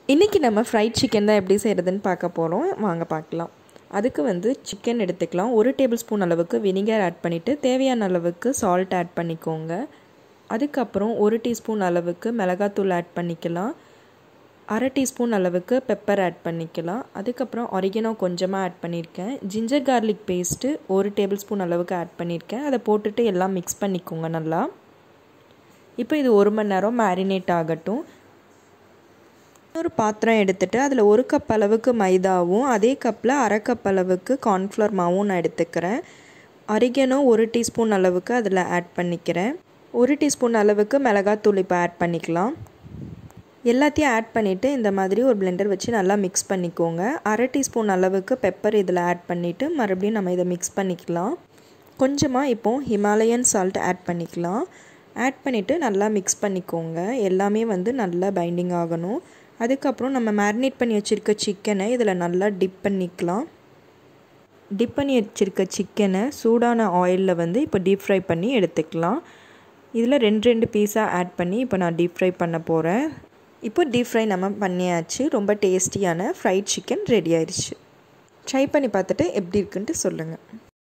இன்றைக்கி நம்ம fried chicken தான் எப்படி செய்கிறதுன்னு பார்க்க போகிறோம் வாங்க பார்க்கலாம் அதுக்கு வந்து சிக்கன் எடுத்துக்கலாம் ஒரு டேபிள் ஸ்பூன் அளவுக்கு வினிகர் ஆட் பண்ணிவிட்டு தேவையான அளவுக்கு சால்ட் ஆட் பண்ணிக்கோங்க அதுக்கப்புறம் ஒரு டீஸ்பூன் அளவுக்கு மிளகாத்தூள் ஆட் பண்ணிக்கலாம் அரை டீஸ்பூன் அளவுக்கு பெப்பர் ஆட் பண்ணிக்கலாம் அதுக்கப்புறம் ஒரிகனோ கொஞ்சமாக ஆட் பண்ணியிருக்கேன் ஜிஞ்சர் கார்லிக் பேஸ்ட்டு ஒரு டேபிள் ஸ்பூன் அளவுக்கு ஆட் பண்ணியிருக்கேன் அதை போட்டுட்டு எல்லாம் மிக்ஸ் பண்ணிக்கோங்க நல்லா இப்போ இது ஒரு மணி நேரம் மேரினேட் ஆகட்டும் ஒரு பாத்திரம் எடுத்துகிட்டு அதில் ஒரு கப் அளவுக்கு மைதாவும் அதே கப்பில் அரை கப் அளவுக்கு கார்ன்ஃப்ளவர் மாவும் நான் எடுத்துக்கிறேன் அரிகனோ ஒரு டீஸ்பூன் அளவுக்கு அதில் ஆட் பண்ணிக்கிறேன் ஒரு டீஸ்பூன் அளவுக்கு மிளகாத்தூள் இப்போ ஆட் பண்ணிக்கலாம் எல்லாத்தையும் ஆட் பண்ணிவிட்டு இந்த மாதிரி ஒரு பிளெண்டர் வச்சு நல்லா மிக்ஸ் பண்ணிக்கோங்க அரை டீஸ்பூன் அளவுக்கு பெப்பர் இதில் ஆட் பண்ணிவிட்டு மறுபடியும் நம்ம இதை மிக்ஸ் பண்ணிக்கலாம் கொஞ்சமாக இப்போது ஹிமாலயன் சால்ட் ஆட் பண்ணிக்கலாம் ஆட் பண்ணிவிட்டு நல்லா மிக்ஸ் பண்ணிக்கோங்க எல்லாமே வந்து நல்லா பைண்டிங் ஆகணும் அதுக்கப்புறம் நம்ம மேரினேட் பண்ணி வச்சுருக்க சிக்கனை இதில் நல்லா டிப் பண்ணிக்கலாம் டிப் பண்ணி வச்சுருக்க சிக்கனை சூடான ஆயிலில் வந்து இப்போ டீப் ஃப்ரை பண்ணி எடுத்துக்கலாம் இதில் ரெண்டு ரெண்டு பீஸாக ஆட் பண்ணி இப்போ நான் டீப் ஃப்ரை பண்ண போகிறேன் இப்போ டீப் ஃப்ரை நம்ம பண்ணியாச்சு ரொம்ப டேஸ்டியான ஃப்ரைட் சிக்கன் ரெடி ஆயிடுச்சு ட்ரை பண்ணி பார்த்துட்டு எப்படி இருக்குன்ட்டு சொல்லுங்கள்